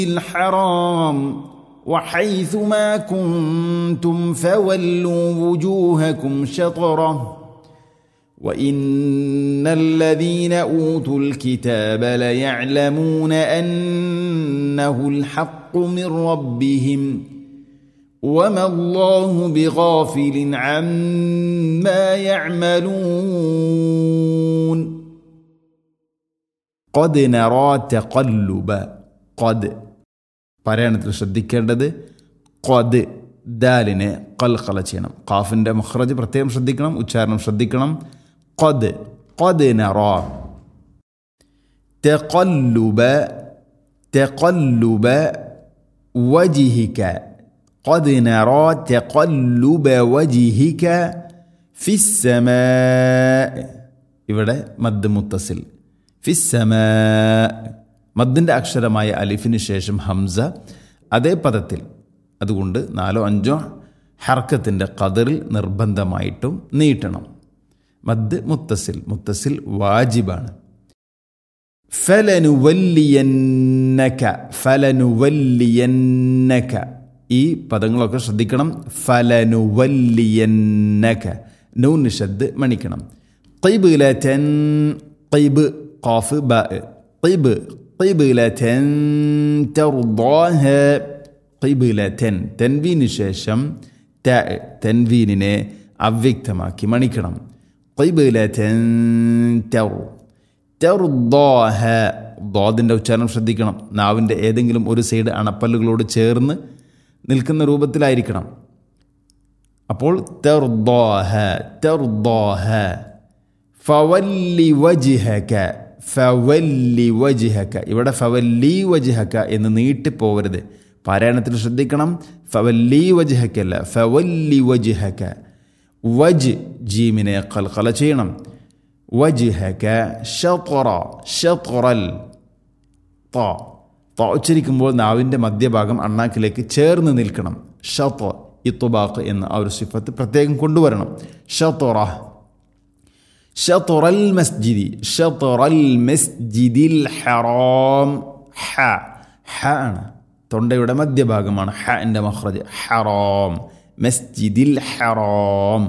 الحرام وحيث ما كنتم فولوا وجوهكم شطره وان الذين اوتوا الكتاب ليعلمون انه الحق من ربهم وما الله بغافل عما يعملون قد نرى تقلب قد പറയണത്തിൽ ശ്രദ്ധിക്കേണ്ടത് കൊത് ദാലിനെ കൽക്കല ചെയ്യണം കാഫിൻ്റെ മഹ്റജ് പ്രത്യേകം ശ്രദ്ധിക്കണം ഉച്ചാരണം ശ്രദ്ധിക്കണം കൊത് കൊത് നറ തെക്കൊല്ലുബ തെക്കൊല്ലുബ വജിഹിക്ക قد نرى تقلب وجهك في السماء ഇവിടെ മദ് മുത്തസിൽ ഫിസ്സമാ മദ്ദിൻ്റെ അക്ഷരമായ അലിഫിന് ശേഷം ഹംസ അതേ പദത്തിൽ അതുകൊണ്ട് നാലോ അഞ്ചോ ഹർക്കത്തിൻ്റെ കതിറിൽ നിർബന്ധമായിട്ടും നീട്ടണം മദ് മുത്തസിൽ മുത്തസിൽ വാജിബാണ് ഫലനുവല്ലിയന്നക ഫലനുവല്ലിയന്നക ഈ പദങ്ങളൊക്കെ ശ്രദ്ധിക്കണം ഫലനുവല്ലിയന്നക നൂൻ ഷദ് മണിക്കണം ഖൈബിലതൻ ഖൈബ് ഖാഫ് ബ ഖൈബ് ഖൈബിലതൻ തർദാഹ ഖൈബിലതൻ തൻവീന് ശേഷം ത തൻവീനിനെ അവ്യക്തമാക്കി മണിക്കണം ഖൈബിലതൻ തർ തർദാഹ ദോദിൻ്റെ ഉച്ചാരണം ശ്രദ്ധിക്കണം നാവിൻ്റെ ഏതെങ്കിലും ഒരു സൈഡ് അണപ്പല്ലുകളോട് ചേർന്ന് നിൽക്കുന്ന രൂപത്തിലായിരിക്കണം അപ്പോൾ തെർദോഹ തെർദോഹ ഫവല്ലി വജിഹക ഫവല്ലി വജിഹക ഇവിടെ ഫവല്ലി വജിഹക എന്ന് നീട്ടിപ്പോവരുത് പാരായണത്തിൽ ശ്രദ്ധിക്കണം ഫവല്ലി വജിഹക്കല്ല ഫവല്ലി വജിഹക വജ് ജീമിനെ കൽക്കല ചെയ്യണം വജിഹക ഷطറ ഷطറൽ ത ത ഉച്ചരിക്കുമ്പോൾ നാവിൻ്റെ മധ്യഭാഗം അണ്ണാക്കിലേക്ക് ചേർന്ന് നിൽക്കണം ഷത്ത് ഇത്തുബാഖ് എന്ന ആ ഒരു സിഫത്ത് പ്രത്യേകം കൊണ്ടുവരണം ഷത്തുറ ഷത്തുറൽ മസ്ജിദി ഷത്തുറൽ മസ്ജിദിൽ ഹറാം ഹ ഹ ആണ് തൊണ്ടയുടെ മധ്യഭാഗമാണ് ഹ എൻ്റെ മഹ്റജ് ഹറാം മസ്ജിദിൽ ഹറാം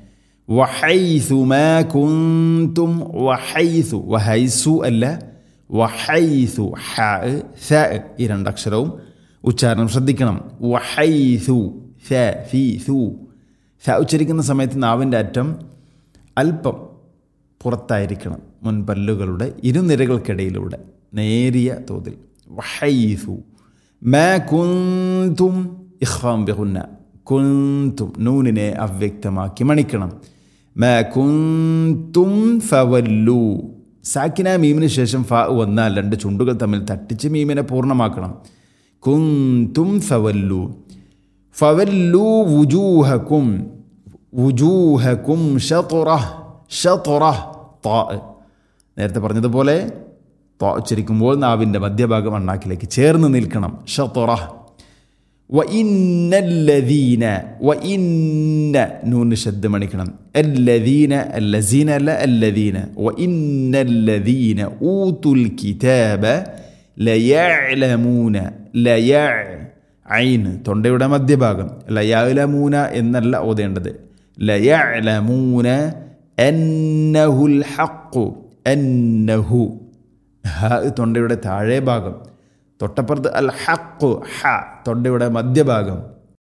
വഹൈസു മാ കുന്തും വഹൈസു വഹൈസു അല്ല വഹൈസു ഹ സ ഈ രണ്ടക്ഷരവും ഉച്ചാരണം ശ്രദ്ധിക്കണം വഹൈസു സ ഫി സു സ ഉച്ചരിക്കുന്ന സമയത്ത് നാവിൻ്റെ അറ്റം അല്പം പുറത്തായിരിക്കണം മുൻപല്ലുകളുടെ ഇരുനിരകൾക്കിടയിലൂടെ നേരിയ തോതിൽ വഹൈസു മാ കുന്തും ഇഖ്ഫാം ബിഹുന്ന കുന്തും നൂനിനെ അവ്യക്തമാക്കി മണിക്കണം മാ കുന്തും ഫവല്ലു സാക്കിന മീമിന് ശേഷം ഫ വന്നാൽ രണ്ട് ചുണ്ടുകൾ തമ്മിൽ തട്ടിച്ച് മീമിനെ പൂർണ്ണമാക്കണം കുന്തും ഫവല്ലു ഫവല്ലു വുജൂഹക്കും വുജൂഹക്കും ഷതുറ ഷതുറ താ നേരത്തെ പറഞ്ഞതുപോലെ താ ഉച്ചരിക്കുമ്പോൾ നാവിൻ്റെ മധ്യഭാഗം അണ്ണാക്കിലേക്ക് ചേർന്ന് നിൽക്കണം ഷതുറ وإن الذين وإن نون شد മണിക്കണം الذين الذين لا الذين وإن الذين أوتوا الكتاب ليعلمون ليع ഐൻ തൊണ്ടയുടെ മധ്യഭാഗം ലയാലമൂന എന്നല്ല ഓതേണ്ടത് ലയലമൂന എന്നഹുൽ ഹക്കു എന്നഹു ഹ തൊണ്ടയുടെ താഴെ ഭാഗം തൊട്ടപ്പുറത്ത് അൽ ഹക്കു ഹ തൊണ്ടയുടെ മധ്യഭാഗം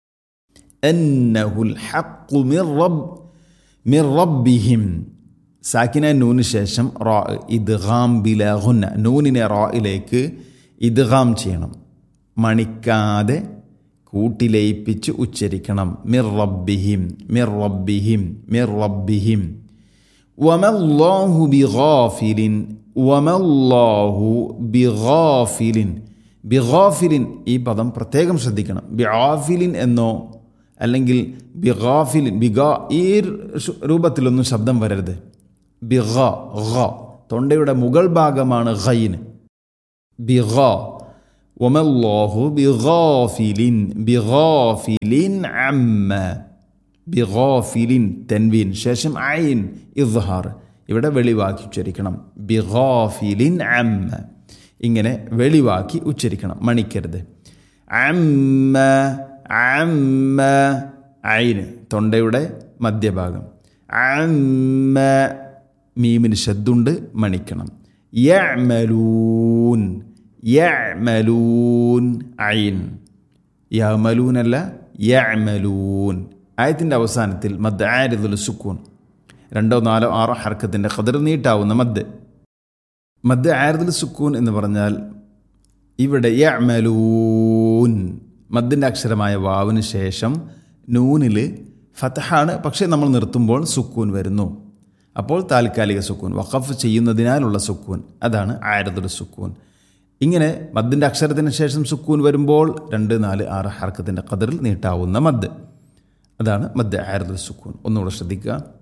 എന്നഹുൽ ഹക്കു മിർ റബ് മിർ റബ്ബിഹിം സാക്കിന നൂന് ശേഷം റോ ഇദ്ഗാം ബിലഹുന്ന നൂനിനെ റോയിലേക്ക് ഇദ്ഗാം ചെയ്യണം മണിക്കാതെ കൂട്ടിലയിപ്പിച്ച് ഉച്ചരിക്കണം മിർ റബ്ബിഹിം മിർ റബ്ബിഹിം മിർ റബ്ബിഹിം വമല്ലാഹു ബിഗാഫിലിൻ വമല്ലാഹു ബിഗാഫിലിൻ ബിഗാഫിലിൻ ഈ പദം പ്രത്യേകം ശ്രദ്ധിക്കണം ബിഗാഫിലിൻ എന്നോ അല്ലെങ്കിൽ ബിഗാഫിലിൻ ബിഗാ ഈ രൂപത്തിലൊന്നും ശബ്ദം വരരുത് ബിഗ ഗ തൊണ്ടയുടെ മുകൾ ഭാഗമാണ് ഖൈന് ബിഗ വമല്ലാഹു ബിഗാഫിലിൻ ബിഗാഫിലിൻ അമ്മ ബിഗാഫിലിൻ തെൻവീൻ ശേഷം ഐൻ ഇദ്ഹാർ ഇവിടെ വെളിവാക്കി ഉച്ചരിക്കണം ബിഗാഫിലിൻ അമ്മ ഇങ്ങനെ വെളിവാക്കി ഉച്ചരിക്കണം മണിക്കരുത് അമ്മ അമ്മ ഐന് തൊണ്ടയുടെ മധ്യഭാഗം അമ്മ മീമിന് ശബ്ദുണ്ട് മണിക്കണം യഅ്മലൂൻ യഅ്മലൂൻ ഐൻ യമലൂൻ അല്ല യഅ്മലൂൻ ആയത്തിൻ്റെ അവസാനത്തിൽ മദ് ആരിദുൽ സുക്കൂൻ രണ്ടോ നാലോ ആറോ ഹർക്കത്തിൻ്റെ ഖദർ നീട്ടാവുന്ന മദ് മദ് ആരിദുൽ സുക്കൂൻ എന്ന് പറഞ്ഞാൽ ഇവിടെ യഅ്മലൂൻ മദ്ദിൻ്റെ അക്ഷരമായ വാവിന് ശേഷം നൂനിൽ ഫതഹാണ് പക്ഷേ നമ്മൾ നിർത്തുമ്പോൾ സുക്കൂൻ വരുന്നു അപ്പോൾ താൽക്കാലിക സുക്കൂൻ വഖഫ് ചെയ്യുന്നതിനാലുള്ള സുക്കൂൻ അതാണ് ആയിരത്തുൽ സുക്കൂൻ ഇങ്ങനെ മദ്ദിൻ്റെ അക്ഷരത്തിന് ശേഷം സുക്കൂൻ വരുമ്പോൾ രണ്ട് നാല് ആറ് ഹർക്കത്തിൻ്റെ കതിറിൽ നീട്ടാവുന്ന മദ് അതാണ് മദ് ആയിരത്തുൽ സുക്കൂൻ ഒന്നുകൂടെ ശ്രദ്ധിക്കുക